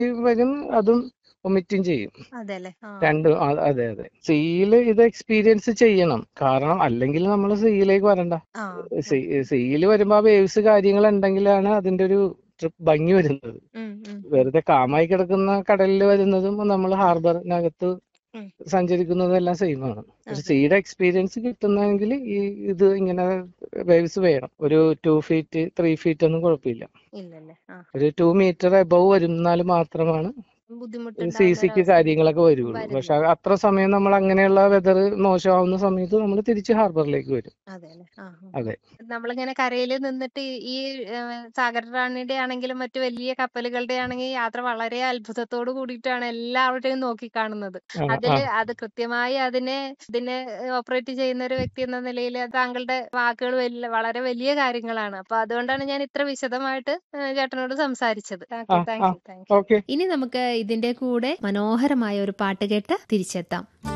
വരും അതും ഒമിറ്റും ചെയ്യും അതെല്ലേ ആ രണ്ടും ആ, അതെ അതെ സിയില് ഇത് എക്സ്പീരിയൻസ് ചെയ്യണം കാരണം അല്ലെങ്കിൽ നമ്മൾ സിയിലേക്ക് വരണ്ട ആ സിയിൽ വരുമ്പോ ആ വേവ്സ് കാര്യങ്ങൾ ഉണ്ടെങ്കിലാണ് അതിന്റെ ഒരു ട്രിപ്പ് ഭംഗി വരുന്നത് ഉം, ഉം. വെറുതെ കാമായി കിടക്കുന്ന കടലിൽ വരുന്നതും നമ്മൾ ഹാർബറിനകത്ത് ഉം. സഞ്ചരിക്കുന്നതും എല്ലാം സെയിം ആണ് പക്ഷെ അതെ. സീയുടെ എക്സ്പീരിയൻസ് കിട്ടുന്നെങ്കിൽ ഈ ഇത് ഇങ്ങനെ വേവ്സ് വേണം ഒരു ടു ഫീറ്റ് ത്രീ ഫീറ്റ് ഒന്നും കുഴപ്പമില്ല ഇല്ലല്ലേ ആ ഒരു ടു മീറ്റർ എബവ് വരുന്നാൽ മാത്രമാണ് സി ബുദ്ധിമുട്ടുണ്ടാവുന്ന സിക്ക് ഒരവസ്ഥ. കാര്യങ്ങളൊക്കെ വരുള്ളൂ വരുള്ളൂ. പക്ഷെ അത്ര സമയം നമ്മൾ അങ്ങനെയുള്ള വെതർ മോശമാവുന്ന സമയത്ത് നമ്മൾ തിരിച്ച് ഹാർബറിലേക്ക് വരും അതെല്ലേ ആ ആ. അതെ നമ്മളിങ്ങനെ കരയിൽ നിന്നിട്ട് ഈ ഏഹ്, സാഗരറാണിയുടെ ആണെങ്കിലും മറ്റു വലിയ കപ്പലുകളുടെ ആണെങ്കിൽ യാത്ര വളരെ അത്ഭുതത്തോട് കൂടിയിട്ടാണ് എല്ലാവരുടെയും നോക്കിക്കാണുന്നത് ആ, ആ. അതില് അത് കൃത്യമായി അതിനെ ഇതിനെ ഓപ്പറേറ്റ് ചെയ്യുന്ന ഒരു വ്യക്തി എന്ന നിലയിൽ താങ്കളുടെ വാക്കുകൾ വലിയ വളരെ വലിയ കാര്യങ്ങളാണ് അപ്പൊ അതുകൊണ്ടാണ് ഞാൻ ഇത്ര വിശദമായിട്ട് ഏഹ്, ചേട്ടനോട് സംസാരിച്ചത് ആ, താങ്ക് യു ആ. താങ്ക് യു ഓക്കെ ഇനി നമുക്ക് ഇതിന്റെ കൂടെ മനോഹരമായ ഒരു പാട്ട് കേട്ട് തിരിച്ചെത്താം